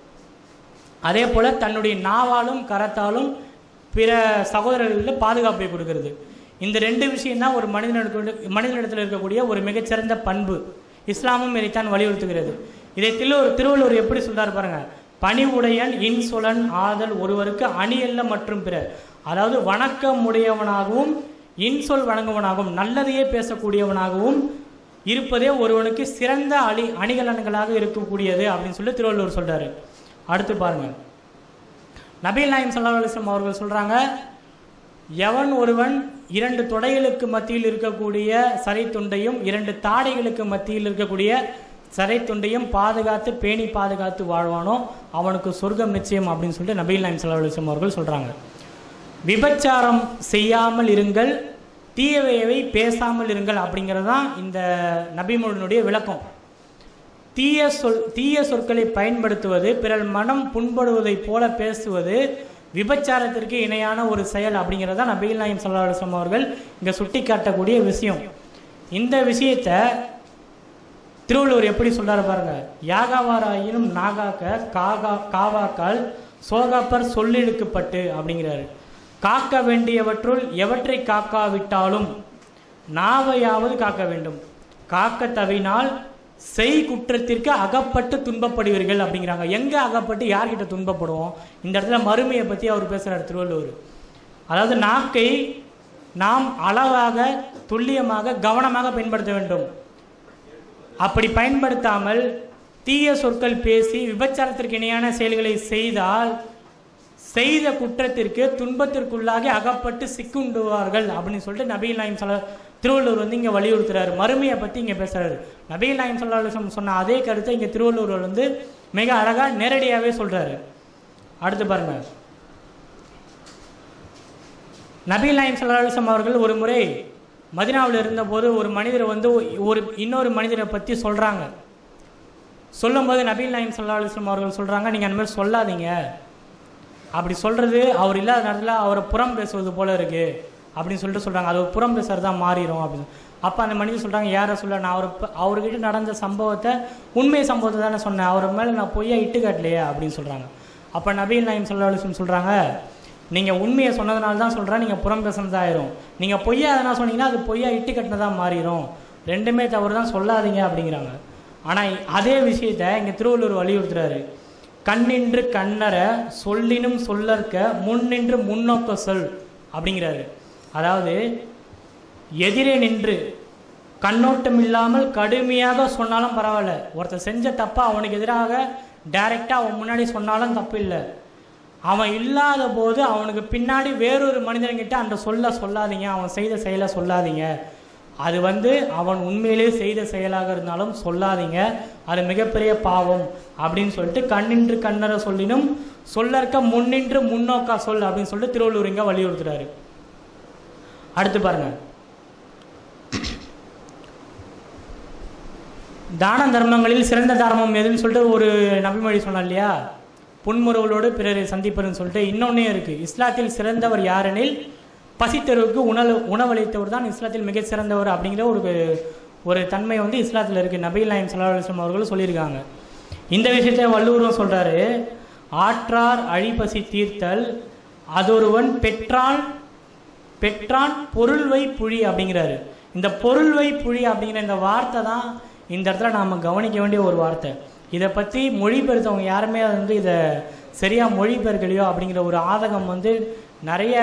அதே போல தன்னுடைய நாவாலும் கரத்தாலும் பிற சகோதரர்களுக்கு பாதுகாப்பை கொடுக்கிறது இந்த ரெண்டு விஷயம் தான் ஒரு மனிதனுக்கு மனிதனிடத்தில் இருக்கக்கூடிய ஒரு மிகச்சிறந்த பண்பு இஸ்லாமும் இதைத்தான் வலியுறுத்துகிறது இதை திருவள்ளுவர் திருவள்ளுவர் எப்படி சொல்றாரு பாருங்க பணிவுடையன் இன்சொலன் ஆதல் ஒருவருக்கு அணியல்ல மற்றும் பிற அதாவது வணக்கம் உடையவனாகவும் இன்சொல் வழங்குவனாகவும் நல்லதையே பேசக்கூடியவனாகவும் இருப்பதே ஒருவனுக்கு சிறந்த அணி அணிகலன்களாக இருக்கக்கூடியது அப்படின்னு சொல்லி திருவள்ளுவர் சொல்றாரு அடுத்து பாருங்க நபீல் நாயம் சல்லா அலிஸ்லாம் அவர்கள் சொல்றாங்க எவன் ஒருவன் இரண்டு தொடைகளுக்கு மத்தியில் இருக்கக்கூடிய சரை துண்டையும் இரண்டு தாடைகளுக்கு மத்தியில் இருக்கக்கூடிய சரை துண்டையும் பாதுகாத்து பேணி பாதுகாத்து வாழ்வானோ அவனுக்கு சொர்க்கம் நிச்சயம் அப்படின்னு சொல்லிட்டு நபீல் நாயம் சல்லா அலிஸ்லாம் அவர்கள் சொல்றாங்க விபச்சாரம் செய்யாமல் இருங்கள் தீயவையவை பேசாமல் இருங்கள் அப்படிங்கிறது தான் இந்த நபிமொழியினுடைய விளக்கம் தீய சொல் தீய சொற்களை பயன்படுத்துவது பிறர் மனம் புண்படுவதைப் போல பேசுவது விபச்சாரத்திற்கு இணையான ஒரு செயல் அப்படிங்கிறத நபிகள் நாயம் சல்லா அலுவலம் அவர்கள் இங்கே சுட்டி காட்டக்கூடிய விஷயம் இந்த விஷயத்தை திருவள்ளுவர் எப்படி சொல்றாரு பாருங்க யாகாவாராயினும் நாகாக்க காகா காவாக்கால் சோகாப்பர் சொல்லிழுக்கப்பட்டு அப்படிங்கிறாரு காக்க வேண்டியவற்றுள் எவற்றை காக்காவிட்டாலும் நாவையாவது காக்க வேண்டும் காக்க தவினால் செய் குற்றத்திற்கு அகப்பட்டு துன்பப்படுவீர்கள் அப்படிங்கிறாங்க எங்க அகப்பட்டு யார்கிட்ட துன்பப்படுவோம் இந்த இடத்துல மறுமையை பத்தி அவர் பேசுறாரு திருவள்ளுவர் அதாவது நாக்கை நாம் அளவாக துல்லியமாக கவனமாக பயன்படுத்த வேண்டும் அப்படி பயன்படுத்தாமல் தீய சொற்கள் பேசி விபச்சாரத்திற்கு இணையான செயல்களை செய்தால் செய்த குற்றத்திற்கு துன்பத்திற்குள்ளாகி அகப்பட்டு சிக்குண்டுவார்கள் அப்படின்னு சொல்லிட்டு நபிகள் நாயம் சொல்ல திருவள்ளுவர் வந்து இங்கே வலியுறுத்துறாரு மறுமையை பற்றி இங்கே பேசுறாரு நபிகள் நாயம் சொல்லா சொன்ன அதே கருத்தை இங்கே திருவள்ளுவர் வந்து மிக அழகாக நேரடியாகவே சொல்றாரு அடுத்து பாருங்க நபிகள் நாயம் சல்லாஹம் அவர்கள் ஒரு முறை மதினாவில் இருந்தபோது ஒரு மனிதர் வந்து ஒரு இன்னொரு மனிதரை பற்றி சொல்கிறாங்க சொல்லும்போது நபீல் நாயம் சல்லா அலுவலம் அவர்கள் சொல்கிறாங்க நீங்கள் அந்த மாதிரி சொல்லாதீங்க அப்படி சொல்கிறது அவர் இல்லாத நேரத்தில் அவரை புறம் பேசுவது போல இருக்கு அப்படின்னு சொல்லிட்டு சொல்கிறாங்க அது ஒரு புறம் பேசுறது தான் மாறிடும் அப்படின்னு அப்போ அந்த மனிதர் சொல்கிறாங்க யாரை சொல்ல நான் அவர் அவர்கிட்ட நடந்த சம்பவத்தை உண்மை சம்பவத்தை தானே சொன்னேன் அவர் மேலே நான் பொய்யா இட்டு காட்டலையே அப்படின்னு சொல்கிறாங்க அப்போ நபீல் நாயம் சொல்லி சொல்கிறாங்க நீங்கள் உண்மையை சொன்னதுனால தான் சொல்கிறேன் நீங்கள் புறம் பேசுனதாயிரும் நீங்கள் பொய்யா எதனா சொன்னீங்கன்னா அது பொய்யா இட்டு கட்டினதாக மாறிடும் ரெண்டுமே தவறு தான் சொல்லாதீங்க அப்படிங்கிறாங்க ஆனால் அதே விஷயத்த இங்கே திருவள்ளூர் வலியுறுத்துறாரு கண்ணின்று கண்ணற சொல்லினும் சொல்லற்க முன்னின்று முன்னோக்க சொல் அப்படிங்கிறாரு அதாவது எதிரே நின்று கண்ணோட்டம் இல்லாமல் கடுமையாக சொன்னாலும் பரவாயில்ல ஒருத்தன் செஞ்ச தப்பா அவனுக்கு எதிராக டைரெக்டாக அவன் முன்னாடி சொன்னாலும் தப்பு இல்லை அவன் இல்லாத போது அவனுக்கு பின்னாடி வேறொரு மனிதன்கிட்ட அந்த சொல்ல சொல்லாதீங்க அவன் செய்த செயலை சொல்லாதீங்க அது வந்து அவன் உண்மையிலேயே செய்த செயலாக இருந்தாலும் சொல்லாதீங்க அது மிகப்பெரிய பாவம் அப்படின்னு சொல்லிட்டு கண்ணின்று கண்ணற சொல்லினும் சொல்லற்க முன்னின்று முன்னோக்கா சொல் அப்படின்னு சொல்லிட்டு திருவள்ளூர் இங்க வலியுறுத்துறாரு அடுத்து பாருங்க தான தர்மங்களில் சிறந்த தர்மம் எதுன்னு சொல்லிட்டு ஒரு நபிமொழி சொன்னார் இல்லையா புன்முறுவலோடு பிறரை சந்திப்பதுன்னு சொல்லிட்டு இன்னொன்னே இருக்கு இஸ்லாத்தில் சிறந்தவர் யாரெனில் பசித்தெருவுக்கு உணவு உணவளித்தவர் தான் இஸ்லாத்தில் மிகச் சிறந்தவர் அப்படிங்கிற ஒரு ஒரு தன்மை வந்து இஸ்லாத்தில் இருக்கு நபீல் நாயம் சல்லா அலுவலம் அவர்கள் சொல்லியிருக்காங்க இந்த விஷயத்தை வள்ளுவரும் சொல்றாரு ஆற்றார் அழிபசி தீர்த்தல் அதொருவன் பெற்றான் பெற்றான் பொருள்வை புழி அப்படிங்கிறாரு இந்த பொருள்வை புழி அப்படிங்கிற இந்த வார்த்தை தான் இந்த இடத்துல நாம் கவனிக்க வேண்டிய ஒரு வார்த்தை இதை பற்றி மொழிபெயர்த்தவங்க யாருமே வந்து இதை சரியாக மொழிபெயர்க்கலையோ அப்படிங்கிற ஒரு ஆதகம் வந்து நிறைய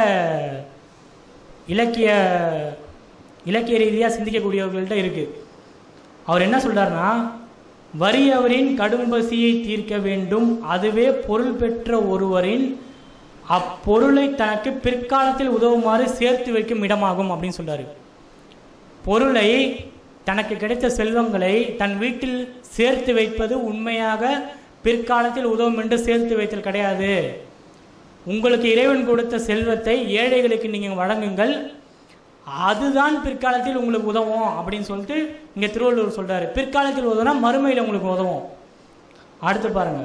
இலக்கிய இலக்கிய ரீதியாக சிந்திக்கக்கூடியவர்கள்ட்ட இருக்குது அவர் என்ன சொல்றாருன்னா வறியவரின் கடும் பசியை தீர்க்க வேண்டும் அதுவே பொருள் பெற்ற ஒருவரின் அப்பொருளை தனக்கு பிற்காலத்தில் உதவுமாறு சேர்த்து வைக்கும் இடமாகும் அப்படின்னு சொல்றாரு பொருளை தனக்கு கிடைத்த செல்வங்களை தன் வீட்டில் சேர்த்து வைப்பது உண்மையாக பிற்காலத்தில் உதவும் என்று சேர்த்து வைத்தல் கிடையாது உங்களுக்கு இறைவன் கொடுத்த செல்வத்தை ஏழைகளுக்கு நீங்கள் வழங்குங்கள் அதுதான் பிற்காலத்தில் உங்களுக்கு உதவும் அப்படின்னு சொல்லிட்டு இங்கே திருவள்ளுவர் சொல்றாரு பிற்காலத்தில் உதவுனா மறுமையில் உங்களுக்கு உதவும் அடுத்து பாருங்க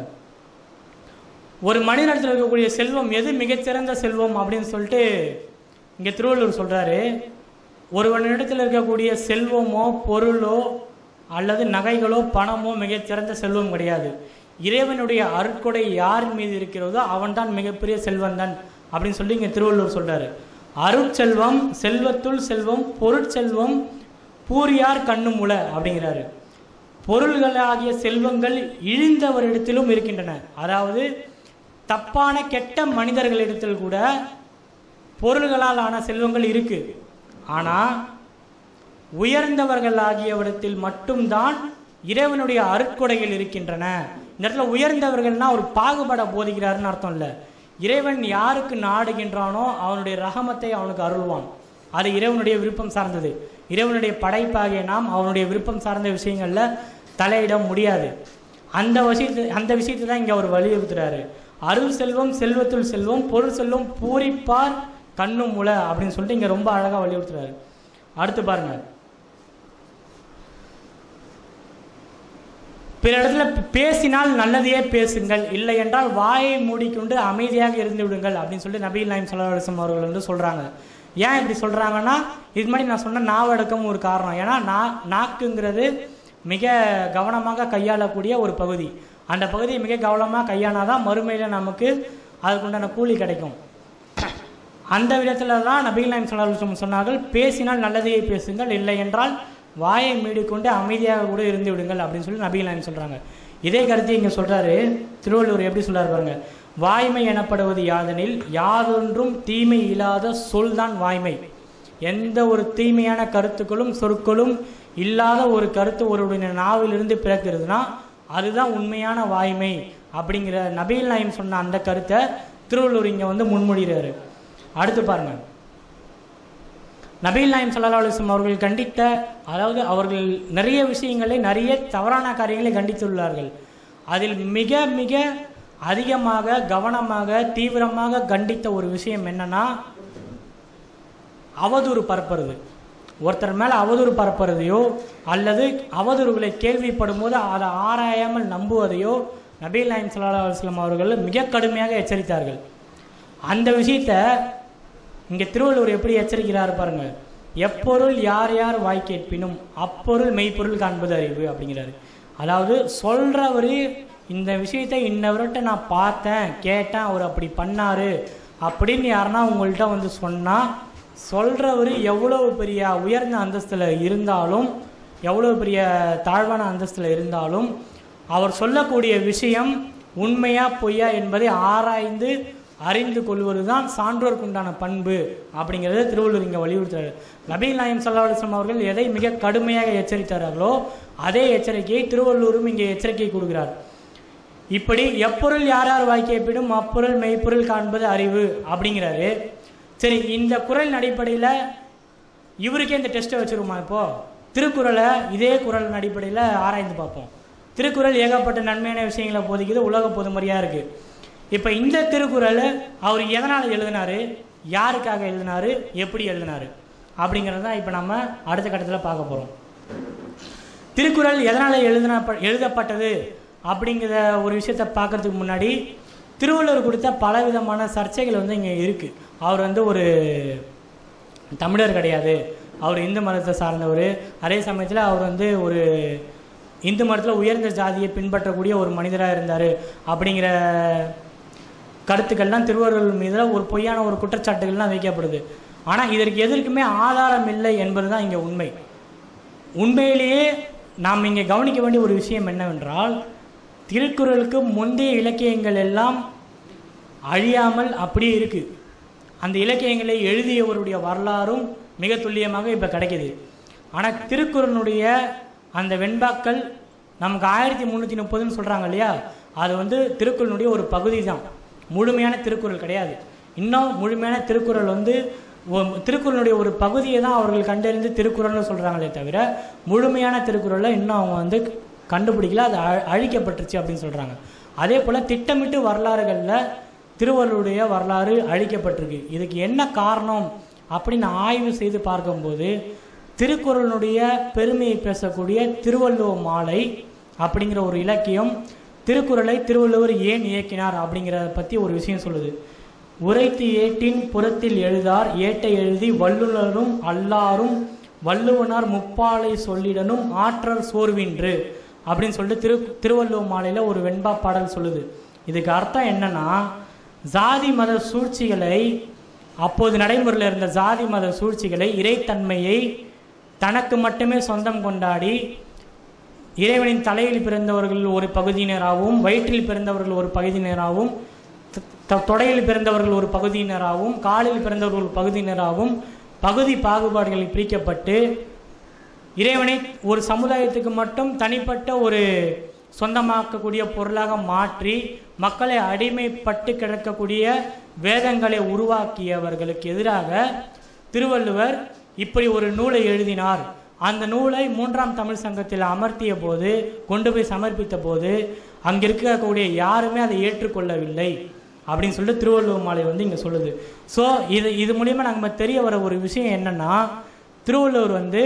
ஒரு மனிதனிடத்தில் இருக்கக்கூடிய செல்வம் எது மிகச்சிறந்த செல்வம் அப்படின்னு சொல்லிட்டு இங்கே திருவள்ளுவர் சொல்றாரு ஒருவனிடத்தில் இருக்கக்கூடிய செல்வமோ பொருளோ அல்லது நகைகளோ பணமோ மிகச்சிறந்த செல்வம் கிடையாது இறைவனுடைய அருட்கொடை யார் மீது இருக்கிறதோ அவன்தான் மிகப்பெரிய செல்வந்தன் அப்படின்னு சொல்லி இங்கே திருவள்ளுவர் சொல்றாரு அருட்செல்வம் செல்வத்துள் செல்வம் பொருட்செல்வம் பூரியார் கண்ணுமுல அப்படிங்கிறாரு பொருள்களாகிய செல்வங்கள் இழிந்தவரிடத்திலும் இருக்கின்றன அதாவது தப்பான கெட்ட மனிதர்களிடத்தில் கூட பொருள்களால் ஆன செல்வங்கள் இருக்கு ஆனா உயர்ந்தவர்கள் ஆகியவரிடத்தில் மட்டும்தான் இறைவனுடைய அருட்கொடைகள் இருக்கின்றன இந்த இடத்துல உயர்ந்தவர்கள்னா ஒரு பாகுபட போதிக்கிறாருன்னு அர்த்தம் இல்லை இறைவன் யாருக்கு நாடுகின்றானோ அவனுடைய ரகமத்தை அவனுக்கு அருள்வான் அது இறைவனுடைய விருப்பம் சார்ந்தது இறைவனுடைய படைப்பாகிய நாம் அவனுடைய விருப்பம் சார்ந்த விஷயங்கள்ல தலையிட முடியாது அந்த விஷயத்தை அந்த விஷயத்தை தான் இங்கே அவர் வலியுறுத்துறாரு அருள் செல்வம் செல்வத்துள் செல்வம் பொருள் செல்வம் பூரிப்பார் கண்ணும் முளை அப்படின்னு சொல்லிட்டு இங்கே ரொம்ப அழகாக வலியுறுத்துறாரு அடுத்து பாருங்க பிற இடத்துல பேசினால் நல்லதையே பேசுங்கள் இல்லை என்றால் வாயை மூடிக்கொண்டு அமைதியாக இருந்து விடுங்கள் அப்படின்னு சொல்லிட்டு நபீல் நாயம் சல்லாஹம் அவர்கள் வந்து சொல்கிறாங்க ஏன் இப்படி சொல்கிறாங்கன்னா இது மாதிரி நான் சொன்ன நாவடக்கம் ஒரு காரணம் ஏன்னா நா நாக்குங்கிறது மிக கவனமாக கையாளக்கூடிய ஒரு பகுதி அந்த பகுதியை மிக கவனமாக கையானாதான் மறுமையில் நமக்கு அதுக்குண்டான கூலி கிடைக்கும் அந்த விதத்துல தான் நபிகள் நாயம் சல்லாஹம் சொன்னார்கள் பேசினால் நல்லதையே பேசுங்கள் இல்லை என்றால் வாயை மூடிக்கொண்டு அமைதியாக கூட இருந்து விடுங்கள் அப்படின்னு சொல்லி நபிகள் நாயம் சொல்றாங்க இதே கருத்தை இங்க சொல்றாரு திருவள்ளுவர் எப்படி சொல்றாரு பாருங்க வாய்மை எனப்படுவது யாதெனில் யாதொன்றும் தீமை இல்லாத சொல் தான் வாய்மை எந்த ஒரு தீமையான கருத்துக்களும் சொற்களும் இல்லாத ஒரு கருத்து ஒருவருடைய நாவிலிருந்து பிறக்கிறதுனா அதுதான் உண்மையான வாய்மை அப்படிங்கிற நபிகள் நாயம் சொன்ன அந்த கருத்தை திருவள்ளுவர் இங்க வந்து முன்மொழிகிறாரு அடுத்து பாருங்க நபீல் நாயம் சல்லா அலுவலம் அவர்கள் கண்டித்த அதாவது அவர்கள் நிறைய விஷயங்களை நிறைய தவறான காரியங்களை கண்டித்துள்ளார்கள் அதில் மிக மிக அதிகமாக கவனமாக தீவிரமாக கண்டித்த ஒரு விஷயம் என்னன்னா அவதூறு பரப்புறது ஒருத்தர் மேலே அவதூறு பரப்புறதையோ அல்லது அவதூறுகளை கேள்விப்படும் போது அதை ஆராயாமல் நம்புவதையோ நபீல் நாயம் சல்லா அலுவலம் அவர்கள் மிக கடுமையாக எச்சரித்தார்கள் அந்த விஷயத்த இங்கே திருவள்ளுவர் எப்படி எச்சரிக்கிறார் பாருங்க எப்பொருள் யார் யார் வாய் கேட்பினும் அப்பொருள் மெய்ப்பொருள் காண்பது அறிவு அப்படிங்கிறாரு அதாவது சொல்றவரு இந்த விஷயத்தை இன்னவர்கிட்ட நான் பார்த்தேன் கேட்டேன் அவர் அப்படி பண்ணாரு அப்படின்னு யாருன்னா உங்கள்கிட்ட வந்து சொன்னா சொல்றவர் எவ்வளவு பெரிய உயர்ந்த அந்தஸ்துல இருந்தாலும் எவ்வளவு பெரிய தாழ்வான அந்தஸ்துல இருந்தாலும் அவர் சொல்லக்கூடிய விஷயம் உண்மையா பொய்யா என்பதை ஆராய்ந்து அறிந்து கொள்வதுதான் சான்றோருக்கு உண்டான பண்பு அப்படிங்கிறத திருவள்ளுவர் இங்கே வலியுறுத்துறாரு நபீல் நாயம் சல்லா அலுவலம் அவர்கள் எதை மிக கடுமையாக எச்சரித்தார்களோ அதே எச்சரிக்கையை திருவள்ளுவரும் இங்கே எச்சரிக்கை கொடுக்கிறார் இப்படி எப்பொருள் யார் யார் வாய்க்கைப்பிடும் அப்பொருள் மெய்ப்பொருள் காண்பது அறிவு அப்படிங்கிறாரு சரி இந்த குரல் அடிப்படையில் இவருக்கே இந்த டெஸ்ட்டை வச்சிருமா இப்போ திருக்குறளை இதே குரல் அடிப்படையில் ஆராய்ந்து பார்ப்போம் திருக்குறள் ஏகப்பட்ட நன்மையான விஷயங்களை போதிக்குது உலக பொதுமறையாக இருக்குது இப்போ இந்த திருக்குறளை அவர் எதனால் எழுதினாரு யாருக்காக எழுதினாரு எப்படி எழுதினாரு அப்படிங்கிறது தான் இப்போ நம்ம அடுத்த கட்டத்தில் பார்க்க போகிறோம் திருக்குறள் எதனால் எழுதின எழுதப்பட்டது அப்படிங்கிற ஒரு விஷயத்தை பார்க்கறதுக்கு முன்னாடி திருவள்ளுவர் கொடுத்த பலவிதமான சர்ச்சைகள் வந்து இங்கே இருக்குது அவர் வந்து ஒரு தமிழர் கிடையாது அவர் இந்து மதத்தை சார்ந்தவர் அதே சமயத்தில் அவர் வந்து ஒரு இந்து மதத்தில் உயர்ந்த ஜாதியை பின்பற்றக்கூடிய ஒரு மனிதராக இருந்தார் அப்படிங்கிற கருத்துக்கள்லாம் திருவள்ளுவர் மீது ஒரு பொய்யான ஒரு குற்றச்சாட்டுகள்லாம் வைக்கப்படுது ஆனால் இதற்கு எதற்குமே ஆதாரம் இல்லை என்பது தான் இங்கே உண்மை உண்மையிலேயே நாம் இங்கே கவனிக்க வேண்டிய ஒரு விஷயம் என்னவென்றால் திருக்குறளுக்கு முந்தைய இலக்கியங்கள் எல்லாம் அழியாமல் அப்படியே இருக்குது அந்த இலக்கியங்களை எழுதியவருடைய வரலாறும் மிக துல்லியமாக இப்போ கிடைக்கிது ஆனால் திருக்குறளுடைய அந்த வெண்பாக்கள் நமக்கு ஆயிரத்தி முந்நூற்றி முப்பதுன்னு சொல்கிறாங்க இல்லையா அது வந்து திருக்குறளுடைய ஒரு பகுதி தான் முழுமையான திருக்குறள் கிடையாது இன்னும் முழுமையான திருக்குறள் வந்து ஒ- திருக்குறளுடைய ஒரு பகுதியை தான் அவர்கள் கண்டறிந்து திருக்குறள்னு சொல்கிறாங்களே தவிர முழுமையான திருக்குறளை இன்னும் அவங்க வந்து கண்டுபிடிக்கல அது அழ- அழிக்கப்பட்டுருச்சு அப்படின்னு சொல்கிறாங்க அதே போல் திட்டமிட்டு வரலாறுகளில் திருவள்ளுடைய வரலாறு அழிக்கப்பட்டிருக்கு இதுக்கு என்ன காரணம் அப்படின்னு ஆய்வு செய்து பார்க்கும்போது திருக்குறளுடைய பெருமையை பேசக்கூடிய திருவள்ளுவ மாலை அப்படிங்கிற ஒரு இலக்கியம் திருக்குறளை திருவள்ளுவர் ஏன் இயக்கினார் அப்படிங்கிறத பற்றி ஒரு விஷயம் சொல்லுது உரைத்து ஏட்டின் புறத்தில் எழுதார் ஏட்டை எழுதி வல்லுனரும் அல்லாரும் வள்ளுவனார் முப்பாலை சொல்லிடனும் ஆற்றல் சோர்வின்று அப்படின்னு சொல்லிட்டு திரு திருவள்ளுவ மாலையில் ஒரு வெண்பா பாடல் சொல்லுது இதுக்கு அர்த்தம் என்னன்னா ஜாதி மத சூழ்ச்சிகளை அப்போது நடைமுறையில் இருந்த ஜாதி மத சூழ்ச்சிகளை இறைத்தன்மையை தனக்கு மட்டுமே சொந்தம் கொண்டாடி இறைவனின் தலையில் பிறந்தவர்கள் ஒரு பகுதியினராகவும் வயிற்றில் பிறந்தவர்கள் ஒரு பகுதியினராகவும் த- த- தொடையில் பிறந்தவர்கள் ஒரு பகுதியினராகவும் காலில் பிறந்தவர்கள் ஒரு பகுதியினராகவும் பகுதி பாகுபாடுகளில் பிரிக்கப்பட்டு இறைவனை ஒரு சமுதாயத்துக்கு மட்டும் தனிப்பட்ட ஒரு சொந்தமாக்கக்கூடிய பொருளாக மாற்றி மக்களை அடிமைப்பட்டு கிடக்கக்கூடிய வேதங்களை உருவாக்கியவர்களுக்கு எதிராக திருவள்ளுவர் இப்படி ஒரு நூலை எழுதினார் அந்த நூலை மூன்றாம் தமிழ் சங்கத்தில் அமர்த்திய போது கொண்டு போய் சமர்ப்பித்த போது அங்கே இருக்கக்கூடிய யாருமே அதை ஏற்றுக்கொள்ளவில்லை அப்படின்னு சொல்லிட்டு திருவள்ளுவர் மாலை வந்து இங்கே சொல்லுது ஸோ இது இது மூலியமாக நம்ம தெரிய வர ஒரு விஷயம் என்னன்னா திருவள்ளுவர் வந்து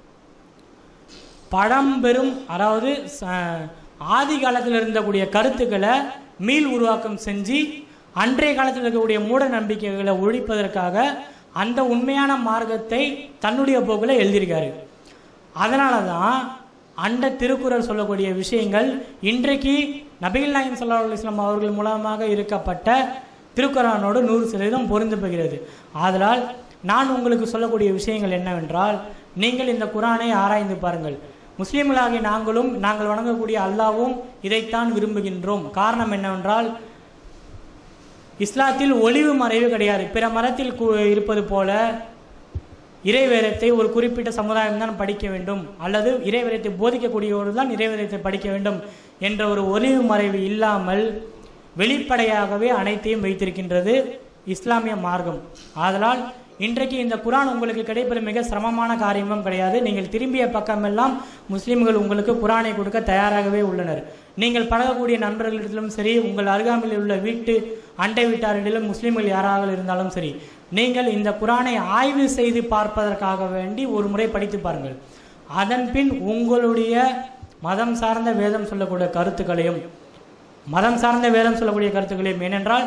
பழம்பெரும் அதாவது ச- ஆதி காலத்தில் இருந்தக்கூடிய கருத்துக்களை மீள் உருவாக்கம் செஞ்சு அன்றைய காலத்தில் இருக்கக்கூடிய மூட நம்பிக்கைகளை ஒழிப்பதற்காக அந்த உண்மையான மார்க்கத்தை தன்னுடைய போக்கில் எழுதியிருக்காரு அதனால தான் அந்த திருக்குறள் சொல்லக்கூடிய விஷயங்கள் இன்றைக்கு நபிகள் நாயம் சல்லா அலுவலாம் அவர்கள் மூலமாக இருக்கப்பட்ட திருக்குறானோடு நூறு சதவீதம் பொருந்து போகிறது ஆதலால் நான் உங்களுக்கு சொல்லக்கூடிய விஷயங்கள் என்னவென்றால் நீங்கள் இந்த குரானை ஆராய்ந்து பாருங்கள் முஸ்லீம்களாகிய நாங்களும் நாங்கள் வணங்கக்கூடிய அல்லாவும் இதைத்தான் விரும்புகின்றோம் காரணம் என்னவென்றால் இஸ்லாத்தில் ஒளிவு மறைவு கிடையாது பிற மதத்தில் கு- இருப்பது போல இறைவேதத்தை ஒரு குறிப்பிட்ட சமுதாயம் தான் படிக்க வேண்டும் அல்லது இறைவேதத்தை போதிக்கக்கூடியவர்கள் தான் இறைவேதத்தை படிக்க வேண்டும் என்ற ஒரு ஒளிவு மறைவு இல்லாமல் வெளிப்படையாகவே அனைத்தையும் வைத்திருக்கின்றது இஸ்லாமிய மார்க்கம் ஆதலால் இன்றைக்கு இந்த குரான் உங்களுக்கு கிடைப்பது மிக சிரமமான காரியமும் கிடையாது நீங்கள் திரும்பிய பக்கமெல்லாம் முஸ்லிம்கள் உங்களுக்கு குரானை கொடுக்க தயாராகவே உள்ளனர் நீங்கள் பழகக்கூடிய நண்பர்களிடத்திலும் சரி உங்கள் அருகாமையில் உள்ள வீட்டு அண்டை வீட்டாரிடம் முஸ்லிம்கள் யாராக இருந்தாலும் சரி நீங்கள் இந்த குரானை ஆய்வு செய்து பார்ப்பதற்காக வேண்டி ஒரு முறை படித்து பாருங்கள் அதன் பின் உங்களுடைய மதம் சார்ந்த வேதம் சொல்லக்கூடிய கருத்துக்களையும் மதம் சார்ந்த வேதம் சொல்லக்கூடிய கருத்துக்களையும் ஏனென்றால்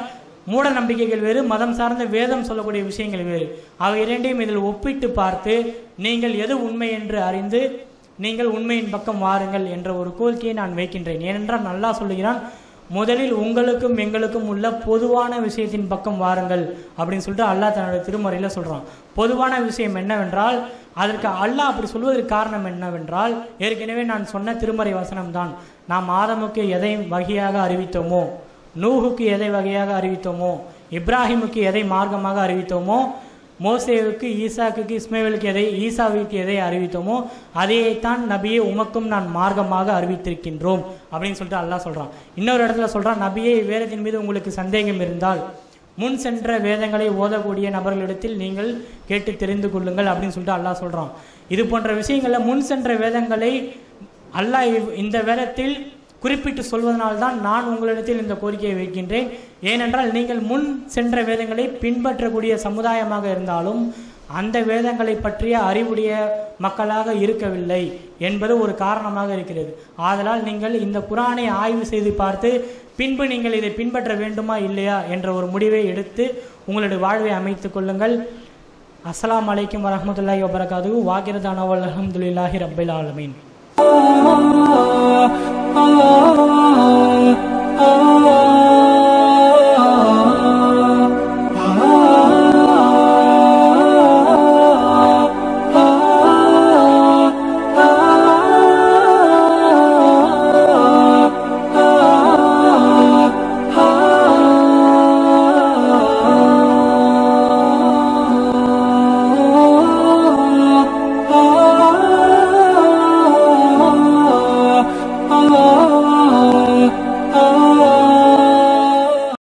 மூட நம்பிக்கைகள் வேறு மதம் சார்ந்த வேதம் சொல்லக்கூடிய விஷயங்கள் வேறு அவை இரண்டையும் இதில் ஒப்பிட்டு பார்த்து நீங்கள் எது உண்மை என்று அறிந்து நீங்கள் உண்மையின் பக்கம் வாருங்கள் என்ற ஒரு கோரிக்கையை நான் வைக்கின்றேன் ஏனென்றால் நல்லா சொல்லுகிறான் முதலில் உங்களுக்கும் எங்களுக்கும் உள்ள பொதுவான விஷயத்தின் பக்கம் வாருங்கள் அப்படின்னு சொல்லிட்டு அல்லாஹ் தன்னுடைய திருமறையில் சொல்கிறான் பொதுவான விஷயம் என்னவென்றால் அதற்கு அல்லாஹ் அப்படி சொல்வதற்கு காரணம் என்னவென்றால் ஏற்கனவே நான் சொன்ன திருமறை வசனம்தான் நாம் ஆதமுக்கு எதை வகையாக அறிவித்தோமோ நூஹுக்கு எதை வகையாக அறிவித்தோமோ இப்ராஹிமுக்கு எதை மார்க்கமாக அறிவித்தோமோ மோசேவுக்கு ஈசாக்குக்கு இஸ்மேலுக்கு எதை ஈசாவுக்கு எதை அறிவித்தோமோ அதையைத்தான் நபியே உமக்கும் நான் மார்க்கமாக அறிவித்திருக்கின்றோம் அப்படின்னு சொல்லிட்டு அல்லாஹ் சொல்றான் இன்னொரு இடத்துல சொல்றான் நபியே வேதத்தின் மீது உங்களுக்கு சந்தேகம் இருந்தால் முன் சென்ற வேதங்களை ஓதக்கூடிய நபர்களிடத்தில் நீங்கள் கேட்டு தெரிந்து கொள்ளுங்கள் அப்படின்னு சொல்லிட்டு அல்லாஹ் சொல்றான் இது போன்ற விஷயங்கள்ல முன் சென்ற வேதங்களை அல்லாஹ் இவ்- இந்த வேதத்தில் குறிப்பிட்டு சொல்வதனால்தான் நான் உங்களிடத்தில் இந்த கோரிக்கையை வைக்கின்றேன் ஏனென்றால் நீங்கள் முன் சென்ற வேதங்களை பின்பற்றக்கூடிய சமுதாயமாக இருந்தாலும் அந்த வேதங்களை பற்றிய அறிவுடைய மக்களாக இருக்கவில்லை என்பது ஒரு காரணமாக இருக்கிறது ஆதலால் நீங்கள் இந்த குரானை ஆய்வு செய்து பார்த்து பின்பு நீங்கள் இதை பின்பற்ற வேண்டுமா இல்லையா என்ற ஒரு முடிவை எடுத்து உங்களுடைய வாழ்வை அமைத்துக் கொள்ளுங்கள் அஸ்ஸலாமு அலைக்கும் வரஹ்மத்துல்லாஹி வபரகாது வாகிரதானவல் அல்ஹம்துலில்லாஹி ரப்பில் ஆலமீன் ah, ah, ah, ah.